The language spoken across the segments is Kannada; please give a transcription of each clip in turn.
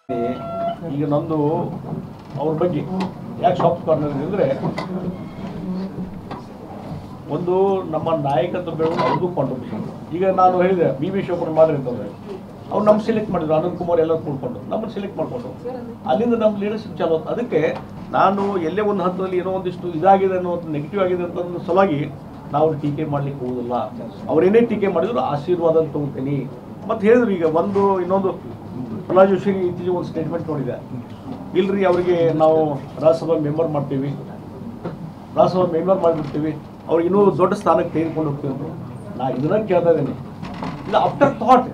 ಈಗ ನಂದು ಅವ್ರ ಬಗ್ಗೆ ಯಾಕೆ ಶಾಪ್ ಕಾರ್ನರ್ ಅಂದರೆ ಒಂದು ನಮ್ಮ ನಾಯಕತ್ವ ಬೆಳೆದು ಅವ್ರದ್ದು ಕಾಂಟ್ರಿಬ್ಯೂಷನ್ ಈಗ ನಾನು ಹೇಳಿದೆ ಬಿ ವಿ ಶಿವಕುಮಾರ್ ಮಾದರಿ ಅಂತಂದ್ರೆ ಅವ್ರು ನಮ್ಮ ಸೆಲೆಕ್ಟ್ ಮಾಡಿದ್ರು ಅನಂತ್ ಕುಮಾರ್ ಎಲ್ಲ ಕೂಡ್ಕೊಂಡು ನಮ್ಮನ್ನು ಸೆಲೆಕ್ಟ್ ಮಾಡ್ಕೊಂಡು ಅಲ್ಲಿಂದ ನಮ್ಮ ಲೀಡರ್ಶಿಪ್ ಚಾಲು ಆಯ್ತು ಅದಕ್ಕೆ ನಾನು ಎಲ್ಲೇ ಒಂದು ಹಂತದಲ್ಲಿ ಏನೋ ಒಂದಿಷ್ಟು ಇದಾಗಿದೆ ಅನ್ನೋ ನೆಗೆಟಿವ್ ಆಗಿದೆ ಅಂತ ಅನ್ನೋ ಸಲುವಾಗಿ ನಾವು ಟೀಕೆ ಮಾಡ್ಲಿಕ್ಕೆ ಹೋಗುದಿಲ್ಲ ಅವ್ರೇನೇ ಟೀಕೆ ಮಾಡಿದ್ರು ಆಶೀರ್ವಾದ ಅಂತ ತಗೋತೀನಿ ಮತ್ತೆ ಹೇಳಿದ್ರು ಈಗ ಒಂದು ಇನ್ನೊಂದು ಪ್ರಹ್ಲಾದ್ ಜೋಶಿ ಇತ್ತೀಚೆಗೆ ಒಂದು ಸ್ಟೇಟ್ಮೆಂಟ್ ನೋಡಿದೆ ಇಲ್ರಿ ಅವರಿಗೆ ನಾವು ರಾಜ್ಯಸಭಾ ಮೆಂಬರ್ ಮಾಡ್ತೀವಿ ರಾಜ್ಯಸಭಾ ಮೆಂಬರ್ ಮಾಡಿಬಿಡ್ತೀವಿ ಅವ್ರಿಗೆ ಇನ್ನೂ ದೊಡ್ಡ ಸ್ಥಾನಕ್ಕೆ ತೆಗೆದುಕೊಂಡು ಹೋಗ್ತೀವಿ ಅಂದ್ರು. ನಾ ಇದನ್ನ ಕೇಳ್ತಾ ಇದ್ದೀನಿ ಇಲ್ಲ ಆಫ್ಟರ್ ಥಾಟ್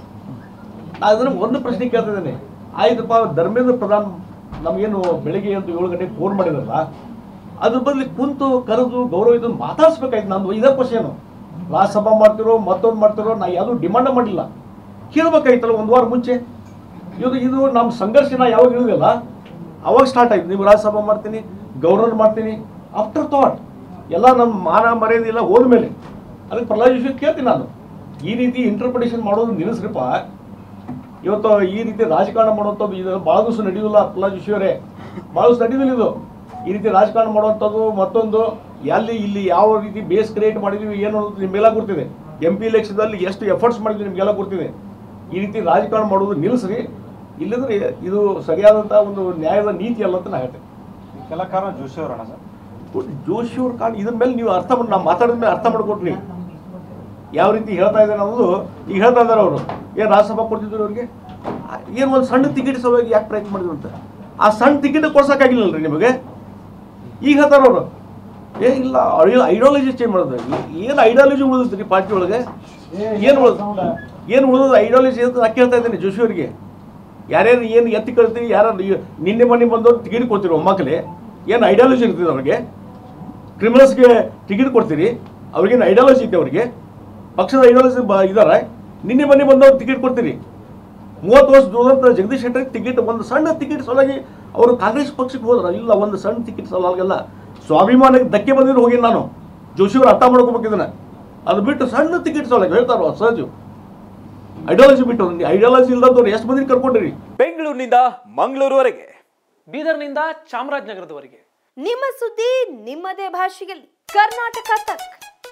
ನಾ ಇದನ್ನ ಒಂದು ಪ್ರಶ್ನೆ ಕೇಳ್ತಾ ಇದ್ದೀನಿ ಆಯ್ತಪ್ಪ ಧರ್ಮೇಂದ್ರ ಪ್ರಧಾನ್ ನಮಗೇನು ಬೆಳಿಗ್ಗೆ ಒಂದು ಏಳು ಗಂಟೆಗೆ ಫೋನ್ ಮಾಡಿದ್ರಲ್ಲ ಅದ್ರ ಬದಲು ಕುಂತು ಕರೆದು ಗೌರವ ಇದನ್ನು ಮಾತಾಡ್ಸ್ಬೇಕಾಯ್ತು ನಂದು ಇದೇ ಕ್ವಶನು ರಾಜ್ಯಸಭಾ ಮಾಡ್ತಿರೋ ಮತ್ತೊಂದು ಮಾಡ್ತಿರೋ ನಾ ಯಾವುದೂ ಡಿಮಾಂಡ್ ಮಾಡಿಲ್ಲ ಕೇಳ್ಬೇಕಾಯ್ತಲ್ಲ ಒಂದು ವಾರ ಮುಂಚೆ ಇದು ಇದು ನಮ್ಮ ಸಂಘರ್ಷ ನಾ ಯಾವಾಗ ಇಳಿದಿಲ್ಲ ಅವಾಗ ಸ್ಟಾರ್ಟ್ ಆಯ್ತು ನೀವು ರಾಜ್ಯಸಭಾ ಮಾಡ್ತೀನಿ ಗೌರ್ನರ್ ಮಾಡ್ತೀನಿ ಆಫ್ಟರ್ ಥಾಟ್ ಎಲ್ಲ ನಮ್ಮ ಮಾನ ಮರ್ಯಾದೆ ಎಲ್ಲ ಹೋದ್ಮೇಲೆ ಅದಕ್ಕೆ ಪ್ರಹ್ಲಾದ್ ಜೋಶಿ ಕೇಳ್ತೀನಿ ನಾನು ಈ ರೀತಿ ಇಂಟರ್ಪ್ರಿಟೇಷನ್ ಮಾಡೋದು ನಿಲ್ಲಿಸ್ರಿಪ್ಪ ಇವತ್ತು ಈ ರೀತಿ ರಾಜಕಾರಣ ಮಾಡುವಂಥದ್ದು ಇದು ಭಾಳ ದಿವಸ ನಡೆಯೋದಿಲ್ಲ ಪ್ರಹ್ಲಾದ್ ಜೋಶಿ ಅವರೇ ಭಾಳ ದಿವಸ ನಡೆಯೋದಿಲ್ಲ ಇದು ಈ ರೀತಿ ರಾಜಕಾರಣ ಮಾಡುವಂಥದ್ದು ಮತ್ತೊಂದು ಎಲ್ಲಿ ಇಲ್ಲಿ ಯಾವ ರೀತಿ ಬೇಸ್ ಕ್ರಿಯೇಟ್ ಮಾಡಿದೀವಿ ಏನು ಅನ್ನೋದು ನಿಮಗೆಲ್ಲ ಗೊತ್ತಿದೆ ಎಂ ಪಿ ಎಲೆಕ್ಷನ್ದಲ್ಲಿ ಎಷ್ಟು ಎಫರ್ಟ್ಸ್ ಮಾಡಿದ್ವಿ ನಿಮಗೆಲ್ಲ ಗೊತ್ತಿದೆ ಈ ರೀತಿ ರಾಜಕಾರಣ ಮಾಡೋದು ನಿಲ್ಲಿಸ್ರಿ ಇಲ್ಲಂದ್ರೆ ಇದು ಸರಿಯಾದಂಥ ಒಂದು ನ್ಯಾಯದ ನೀತಿ ಅಲ್ಲ ಅಂತ ನಾ ಹೇಳ್ತೇನೆ ಕೆಲ ಕಾರಣ ಜೋಶಿ ಅವರಣ್ಣ ಸರ್ ಜೋಶಿ ಅವ್ರ ಕಾರಣ ಇದ್ರ ಮೇಲೆ ನೀವು ಅರ್ಥ ಮಾಡಿ ನಾವು ಮಾತಾಡಿದ ಮೇಲೆ ಅರ್ಥ ಮಾಡ್ಕೊಟ್ರಿ ಯಾವ ರೀತಿ ಹೇಳ್ತಾ ಇದ್ದಾರೆ ಅನ್ನೋದು ಈಗ ಹೇಳ್ತಾ ಇದ್ದಾರೆ ಅವರು ಏನು ರಾಜ್ಯಸಭಾ ಕೊಡ್ತಿದ್ರು ಅವ್ರಿಗೆ ಏನು ಒಂದು ಸಣ್ಣ ಟಿಕೆಟ್ ಸಲುವಾಗಿ ಯಾಕೆ ಪ್ರಯತ್ನ ಮಾಡಿದ್ರು ಅಂತ ಆ ಸಣ್ಣ ಟಿಕೆಟ್ ಕೊಡ್ಸೋಕ್ಕಾಗಿಲ್ಲಲ್ರಿ ನಿಮಗೆ ಈಗ ಹೇಳ್ತಾರೆ ಅವರು ಏ ಇಲ್ಲ ಐಡಿಯಾಲಜಿ ಚೇಂಜ್ ಮಾಡೋದು ಏನು ಐಡಿಯಾಲಜಿ ಉಳಿದ್ರಿ ಪಾರ್ಟಿ ಒಳಗೆ ಏನು ಉಳಿದ ಏನು ಉಳಿದ ಐಡಿಯಾಲಜಿ ಅಂತ ನಾ ಕೇಳ್ತಾ ಇದ್ದೀನಿ ಜೋಶಿ ಅವರಿಗೆ ಯಾರ್ಯಾರು ಏನು ಎತ್ತಿ ಕಳ್ತೀವಿ ಯಾರು ನಿನ್ನೆ ಮೊನ್ನೆ ಬಂದವ್ರು ಟಿಕೆಟ್ ಕೊಡ್ತೀರಿ ಒಮ್ಮಕ್ಕಳೇ ಏನು ಐಡಿಯಾಲಜಿ ಇರ್ತದೆ ಅವ್ರಿಗೆ ಕ್ರಿಮಿನಲ್ಸ್ಗೆ ಟಿಕೆಟ್ ಕೊಡ್ತೀರಿ ಅವ್ರಿಗೇನು ಐಡಿಯಾಲಜಿ ಐತೆ ಅವ್ರಿಗೆ ಪಕ್ಷದ ಐಡಿಯಾಲಜಿ ಬ ಇದಾರೆ ನಿನ್ನೆ ಮೊನ್ನೆ ಬಂದವ್ರು ಟಿಕೆಟ್ ಕೊಡ್ತೀರಿ ಮೂವತ್ತು ವರ್ಷ ದೂರಂತ ಜಗದೀಶ್ ಶೆಟ್ಟರ್ ಟಿಕೆಟ್ ಒಂದು ಸಣ್ಣ ಟಿಕೆಟ್ ಸಲುವಾಗಿ ಅವರು ಕಾಂಗ್ರೆಸ್ ಪಕ್ಷಕ್ಕೆ ಹೋದ್ರ ಇಲ್ಲ ಒಂದು ಸಣ್ಣ ಟಿಕೆಟ್ ಸಲುವಾಗೆಲ್ಲ ಸ್ವಾಭಿಮಾನಕ್ಕೆ ಧಕ್ಕೆ ಬಂದಿದ್ರು ಹೋಗಿ ನಾನು ಜೋಶಿಯವ್ರು ಅರ್ಥ ಮಾಡ್ಕೋಬೇಕಿದ್ದಾನೆ ಅದು ಬಿಟ್ಟು ಸಣ್ಣ ಟಿಕೆಟ್ ಸಲುವಾಗಿ ಹೇಳ್ತಾರೋ ಸಹಜು ಐಡಿಯಾಲಜಿ ಬಿಟ್ಟು ಐಡಿಯಾಲಜಿ ಇಲ್ಲದವ್ರು ಎಷ್ಟು ಮಂದಿ ಕರ್ಕೊಂಡಿರಿ ಬೆಂಗಳೂರಿನಿಂದ ಮಂಗಳೂರುವರೆಗೆ ಬೀದರ್ನಿಂದ ಚಾಮರಾಜನಗರದವರೆಗೆ ನಿಮ್ಮ ಸುದ್ದಿ ನಿಮ್ಮದೇ ಭಾಷೆಯಲ್ಲಿ ಕರ್ನಾಟಕ ತಕ್